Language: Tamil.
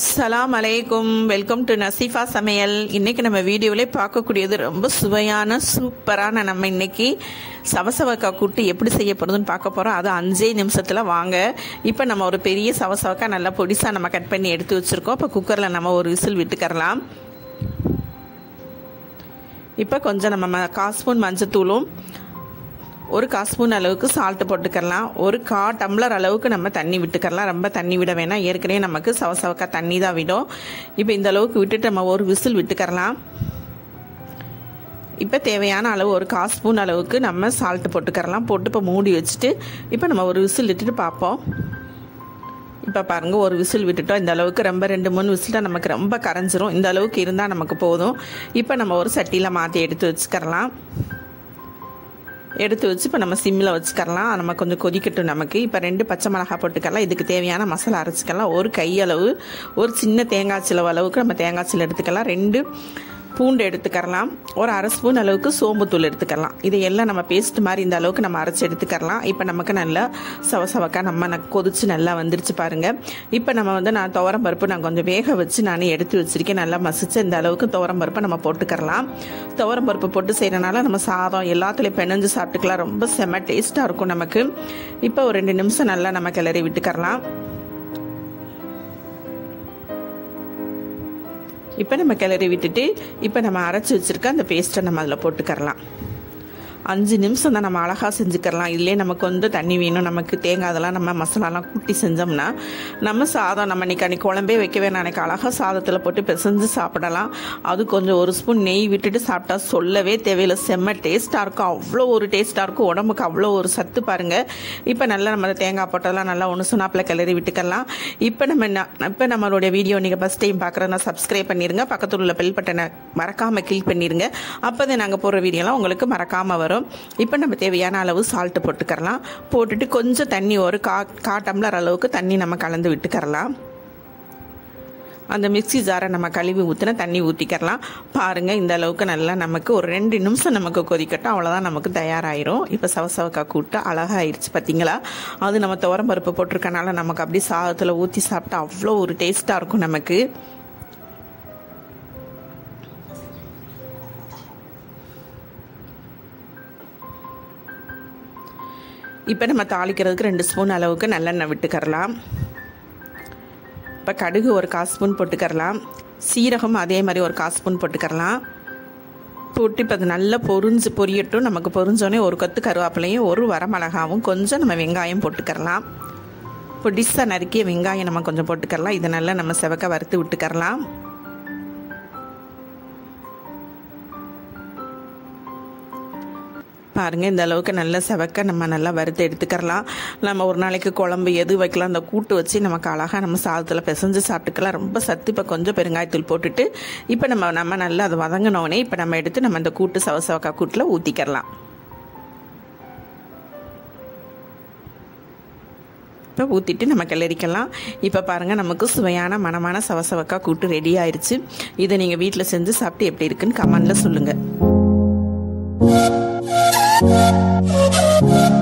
அஸ்ஸலாம் அலைக்கும் வெல்கம் டு நசீஃபா சமையல் இன்னைக்கு நம்ம வீடியோவிலே பார்க்கக்கூடியது ரொம்ப சுவையான சூப்பரான நம்ம இன்னைக்கு சவசவக்காய் கூட்டு எப்படி செய்ய போகிறதுன்னு பார்க்க போகிறோம் அது அஞ்சே நிமிஷத்தில் வாங்க இப்போ நம்ம ஒரு பெரிய சவசவக்காய் நல்லா பொடிசாக நம்ம கட் பண்ணி எடுத்து வச்சுருக்கோம் இப்போ குக்கரில் நம்ம ஒரு விசில் விட்டுக்கரலாம் இப்போ கொஞ்சம் நம்ம ம- கால் ஸ்பூன் மஞ்சத்தூளும் ஒரு கால் ஸ்பூன் அளவுக்கு சால்ட்டு போட்டுக்கலாம் ஒரு கா டம்ளர் அளவுக்கு நம்ம தண்ணி விட்டுக்கலாம் ரொம்ப தண்ணி விட வேணாம் ஏற்கனவே நமக்கு சவசவக்கா தண்ணி தான் விடும் இப்போ இந்த அளவுக்கு விட்டுட்டு நம்ம ஒரு விசில் விட்டுக்கரலாம் இப்போ தேவையான அளவு ஒரு கால் ஸ்பூன் அளவுக்கு நம்ம சால்ட்டு போட்டுக்கரலாம் போட்டு இப்போ மூடி வச்சுட்டு இப்போ நம்ம ஒரு விசில் விட்டுட்டு பார்ப்போம் இப்போ பாருங்கள் ஒரு விசில் விட்டுட்டோம் இந்த அளவுக்கு ரொம்ப ரெண்டு மூணு விசில் நமக்கு ரொம்ப கரைஞ்சிரும் இந்த அளவுக்கு இருந்தால் நமக்கு போதும் இப்போ நம்ம ஒரு சட்டியில் மாற்றி எடுத்து வச்சுக்கரலாம் எடுத்து வச்சு இப்போ நம்ம சிம்மில் வச்சுக்கலாம் நம்ம கொஞ்சம் கொதிக்கட்டும் நமக்கு இப்போ ரெண்டு பச்சை மிளகா போட்டுக்கலாம் இதுக்கு தேவையான மசாலா அரைச்சிக்கலாம் ஒரு கையளவு ஒரு சின்ன தேங்காய் சிலவு அளவுக்கு நம்ம தேங்காய் சில எடுத்துக்கலாம் ரெண்டு பூண்டு எடுத்துக்கலாம் ஒரு அரை ஸ்பூன் அளவுக்கு சோம்புத்தூள் எடுத்துக்கலாம் இதை எல்லாம் நம்ம பேஸ்ட் மாதிரி இந்த அளவுக்கு நம்ம அரைச்சி எடுத்துக்கலாம் இப்போ நமக்கு நல்லா சவசவக்கா நம்ம ந- கொதிச்சு நல்லா வந்துருச்சு பாருங்க இப்போ நம்ம வந்து நான் துவரம் பருப்பு நான் கொஞ்சம் வேக வச்சு நான் எடுத்து வச்சிருக்கேன் நல்லா மசிச்சு இந்த அளவுக்கு துவரம் பருப்பை நம்ம போட்டுக்கறலாம் துவரம் பருப்பு போட்டு செய்யறனால நம்ம சாதம் எல்லாத்துலேயும் பெனஞ்சு சாப்பிட்டுக்கலாம் ரொம்ப செம்ம டேஸ்ட்டாக இருக்கும் நமக்கு இப்போ ஒரு ரெண்டு நிமிஷம் நல்லா நம்ம கிளறி விட்டுக்கறலாம் இப்போ நம்ம கிளறி விட்டுட்டு இப்போ நம்ம அரைச்சி வச்சிருக்க அந்த பேஸ்ட்டை நம்ம அதில் போட்டுக்கறலாம் அஞ்சு நிமிஷம் தான் நம்ம அழகாக செஞ்சுக்கலாம் இதுலேயே நமக்கு வந்து தண்ணி வேணும் நமக்கு தேங்காய் அதெல்லாம் நம்ம மசாலாலாம் கூட்டி செஞ்சோம்னா நம்ம சாதம் நம்ம இன்னைக்கு அன்னைக்கு குழம்பே வைக்க வேணாம் அன்னைக்கு அழகாக சாதத்தில் போட்டு பிசைஞ்சு சாப்பிடலாம் அது கொஞ்சம் ஒரு ஸ்பூன் நெய் விட்டுட்டு சாப்பிட்டா சொல்லவே தேவையில்லை செம்ம டேஸ்ட்டாக இருக்கும் அவ்வளோ ஒரு டேஸ்ட்டாக இருக்கும் உடம்புக்கு அவ்வளோ ஒரு சத்து பாருங்க இப்போ நல்லா நம்ம தேங்காய் போட்டதெல்லாம் நல்லா ஒன்று சொன்னாப்பில் கிளறி விட்டுக்கலாம் இப்போ நம்ம என்ன- இப்போ நம்மளுடைய வீடியோ நீங்கள் ஃபஸ்ட் டைம் பார்க்குறதுனா சப்ஸ்கிரைப் பண்ணிருங்க பக்கத்தில் உள்ள பெல் பட்டனை மறக்காமல் கிளிக் பண்ணிருங்க அப்போ தான் நாங்கள் போடுற வீடியோலாம் உங்களுக்கு மறக்காமல் வரும் இப்போ நம்ம தேவையான அளவு சால்ட்டு போட்டுக்கறலாம் போட்டுட்டு கொஞ்சம் தண்ணி ஒரு கா கா டம்ளர் அளவுக்கு தண்ணி நம்ம கலந்து விட்டுக்கறலாம் அந்த மிக்ஸி ஜாரை நம்ம கழுவி ஊற்றின தண்ணி ஊற்றிக்கறலாம் பாருங்கள் இந்த அளவுக்கு நல்லா நமக்கு ஒரு ரெண்டு நிமிஷம் நமக்கு கொதிக்கட்டும் அவ்வளோதான் நமக்கு தயாராயிரும் இப்போ சவசவக்காய் கூட்டு அழகாயிருச்சு பார்த்தீங்களா அது நம்ம துவரம் பருப்பு போட்டிருக்கனால நமக்கு அப்படியே சாதத்தில் ஊற்றி சாப்பிட்டா அவ்வளோ ஒரு டேஸ்ட்டாக இருக்கும் நமக்கு இப்போ நம்ம தாளிக்கிறதுக்கு ரெண்டு ஸ்பூன் அளவுக்கு நல்லெண்ணெய் விட்டுக்கறலாம் இப்போ கடுகு ஒரு கால் ஸ்பூன் போட்டுக்கறலாம் சீரகம் அதே மாதிரி ஒரு கால் ஸ்பூன் போட்டுக்கறலாம் போட்டு இப்போ அது நல்லா பொரிஞ்சு பொரியட்டும் நமக்கு பொரிஞ்சோடனே ஒரு கொத்து கருவேப்பிலையும் ஒரு வரமிளகாவும் கொஞ்சம் நம்ம வெங்காயம் போட்டுக்கறலாம் பொடிசாக நறுக்கிய வெங்காயம் நம்ம கொஞ்சம் போட்டுக்கறலாம் இதை நல்லா நம்ம செவக்க வறுத்து விட்டுக்கறலாம் பாருங்க இந்த அளவுக்கு நல்லா செவக்க நம்ம நல்லா வறுத்து எடுத்துக்கறலாம் நம்ம ஒரு நாளைக்கு குழம்பு எது வைக்கலாம் அந்த கூட்டு வச்சு நமக்கு அழகாக நம்ம சாதத்தில் பிசைஞ்சு சாப்பிட்டுக்கலாம் ரொம்ப சத்து இப்போ கொஞ்சம் பெருங்காயத்தூள் போட்டுட்டு இப்போ நம்ம நம்ம நல்லா அதை வதங்கினோடனே இப்போ நம்ம எடுத்து நம்ம இந்த கூட்டு சவசவக்காய் கூட்டில் ஊற்றிக்கரலாம் இப்போ ஊற்றிட்டு நம்ம கிளறிக்கலாம் இப்போ பாருங்கள் நமக்கு சுவையான மனமான சவசவக்காய் கூட்டு ரெடி ஆயிருச்சு இதை நீங்கள் வீட்டில் செஞ்சு சாப்பிட்டு எப்படி இருக்குன்னு கமெண்டில் சொல்லுங்கள்